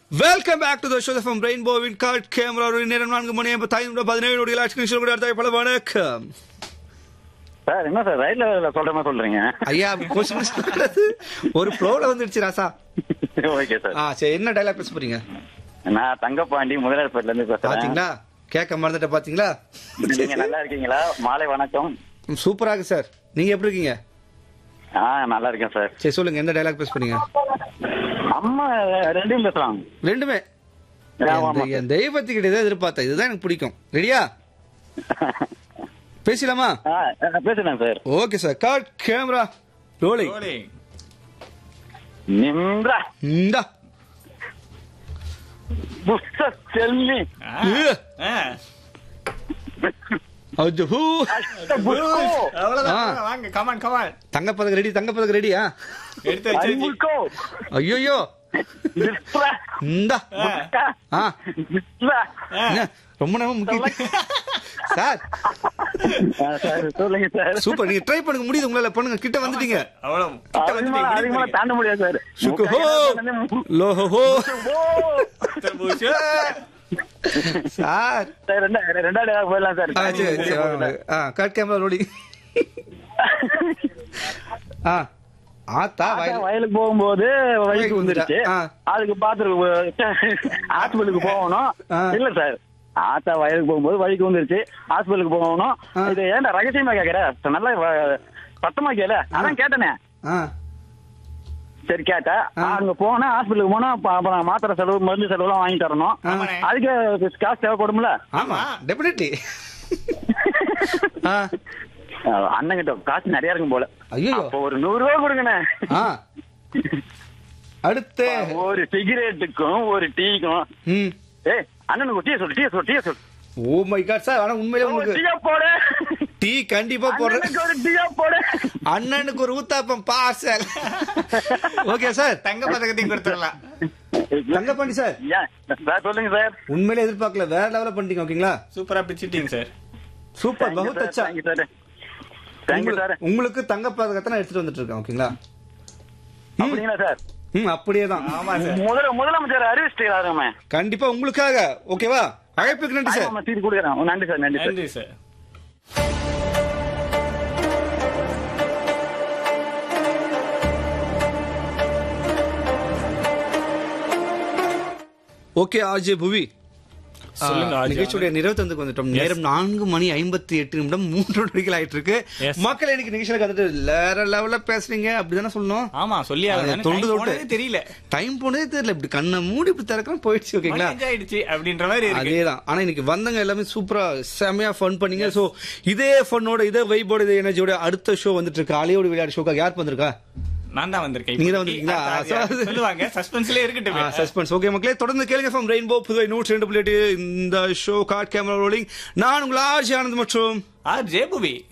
Welcome back to the show from ரெயின்போவின் card camera ஒரு நேரம் நான்கு மணி ஐம்பத்தி ஐந்து பதினேழு நொடி லாட்சி நிமிஷம் கூட அடுத்த பல வணக்கம் சார் என்ன சார் ரயில்ல சொல்ற மாதிரி சொல்றீங்க ஐயா கொஸ்டின் ஒரு ஃப்ளோல வந்துடுச்சு ராசா ஓகே சார் ஆ சரி என்ன டைலாக் பேச போறீங்க நான் தங்கப்பாண்டி முதலாளிப்பேட்ல இருந்து பேசுறேன் பாத்தீங்களா கேட்க மறந்துட்ட பாத்தீங்களா நீங்க நல்லா இருக்கீங்களா மாலை வணக்கம் சூப்பரா இருக்கு சார் நீங்க எப்படி இருக்கீங்க ஆ நல்லா இருக்கேன் சார் சரி சொல்லுங்க எந்த டைலாக் பேச போறீங்க அம்மா ரெண்டையும் பேசலாம் ரெண்டுமே ஆமா, ஆமா. என் என் தெய்வத்தை கிட்ட இதை எதிர்பார்த்தேன் இதுதான் எனக்கு பிடிக்கும் ரெடியா பேசலாமா ஆ, பேசுறேன் sir okay sir card camera rolling நின்றா இந்தா புஷ்ட செல்வி அது ஹூ அஷ்ட புஷ்கோ ஆ. வாங்க கமான் கமான் தங்கப்பதக்கு ரெடி தங்கப்பதக்கு ரெடியா எடுத்து வச்சு அன்புக்கோ ஐயோ நித்ரா இந்தா புஷ்கா ஆ நித்ரா என்ன, ரொம்ப நேரம் முக்கிய சார் ஆ, சார் சொல்லுங்க சார் சூப்பர் நீங்க ட்ரை பண்ணுங்க முடியுது உங்களால பண்ணுங்க கிட்ட வந்துட்டீங்க அவ்வளவு அதுக்கு மேல- அதுக்கு மேல தாண்ட முடியாது சார் சுக்கு ஹோ லோ ஹோ ஹோ சார் சார் ரெண்டா ரெண்டாவது போயிடலாம் சார் ஆ சரி சரி வாங்க. ஆ கார்ட் கேமரா ரோலி ஆ ஆத்தா ஆத்தா வயல் வயலுக்கு போகும்போது வழிக்கு வழிக்கு வந்துருச்சு வந்துட்டா. ஆ. அதுக்கு பாத்துருக்கு ஹாஸ்பிட்டலுக்கு போகணும் ஆ. இல்ல சார் ஆத்தா வயலுக்கு போகும்போது வழிக்கு வந்துருச்சு ஹாஸ்பிட்டலுக்கு போகணும் ஆ. இது ஏன்டா ரகசியமா கேக்குற நல்லா வ- சத்தமா கேள அதான் கேட்டனே ஆ சரி கேட்டா ஆ. அங்க போனா ஹாஸ்பிட்டலுக்கு போனா அப்ப- அப்புறம் மாத்திரை செலவு மருந்து செலவு எல்லாம் வாங்கி தரணும் ஆமாண்ணே. அதுக்கு காசு தேவைப்படும்ல ஆமா டெபினெட்லி ஆ அண்ணன் கிட்ட காசு நிறைய இருக்கும் போல ஐயோ அப்போ ஒரு நூறு ரூபாய் கொடுங்கண்ணே ஆ அடுத்து ஒரு சிகரெட்டுக்கும் ஒரு டீக்கும் ம் ஏய் அண்ணனுக்கு டீ சொல்லு டீ சொல்லு டீ சொல்லு ஓ மை காட் சார் ஆனா உண்மையிலே ஒரு உங்களுக்கு டீயா போடு டீ கண்டிப்பா போடுறேன் அண்ணனுக்கு ஒரு டீயா போடு அண்ணனுக்கு ஒரு ஊத்தாப்பம் பார்சல் ஓகே சார் தங்க பதக்கத்தையும் கொடுத்துடலாம் தங்கப்பாண்டி சார் ஏன்? சார் சொல்லுங்க சார் உண்மையிலே எதிர்பார்க்கல வேற லெவல பண்ணிட்டீங்க ஓகேங்களா சூப்பரா பிச்சிட்டீங்க சார் சூப்பர் பகுத் அச்சா தேங்க்யூ சார் தேங்க்யூ சார் உங்களுக்கு- உங்களுக்கு தங்க பதக்கத்தை நான் எடுத்துட்டு வந்துட்டு இருக்கேன் ஓகேங்களா ம், அப்படிங்களா சார் ம் அப்படியே தான் ஆமா சார் முதல முதலமைச்சர் அறிவிச்சிட்டாருமே கண்டிப்பா உங்களுக்காக ஓகேவா அழைப்புக்கு நன்றி சார் ஆமா சீட்டு கொடுக்குறேன் நன்றி சார் நன்றி சார் நன்றி சார் ஓகே ஆர்ஜே புவி சொல்லுங்க, ஆ, ஆர்ஜே. நிகழ்ச்சியுடைய நிறைவுத்தந்துக்கு வந்துட்டோம் நேரம் நான்கு மணி ஐம்பத்தி எட்டு நிமிடம் மூன்று நொடிகள் ஆயிட்டு இருக்கு Yes. மக்கள் இன்னைக்கு நிகழ்ச்சியில வந்துட்டு வேற லெவல்ல பேசுறீங்க அப்படிதானே சொல்லணும் ஆமா சொல்லி அது தொண்டு தொட்டு. தெரியல டைம் போனதே தெரியல இப்படி கண்ணை மூடி இப்படி திறக்கிறோம் போயிடுச்சு ஓகேங்களா மணி ஆயிடுச்சு அப்படின்ற மாதிரி இருக்கு அதேதான் ஆனா இன்னைக்கு வந்தவங்க எல்லாமே சூப்பரா செமையா ஃபன் பண்ணீங்க சோ இதே ஃபன்னோட இதே வைபோட இதே எனர்ஜியோட அடுத்த ஷோ வந்துட்டு இருக்கு அலையோட விளையாடு ஷோக்காக யார் வந்திருக்கா நான் தான் வந்திருக்கேன் நீங்க தான் இப்போதைக்கு. வந்திருக்கீங்களா? ஆ, அது சொல்லுவாங்க சஸ்பென்ஸ்ல இருக்கட்டும் சஸ்பென்ஸ் ஓகே மக்களே தொடர்ந்து கேளுங்க ஃப்ரம் ரெயின்போ புதுவை நூற்றி ரெண்டு புள்ளி எட்டு இந்த ஷோ கார்ட் கேமரா ரோலிங் நான் உங்கள் ஆர்ஜி ஆனந்த் மற்றும் ஆ ஜேபுவி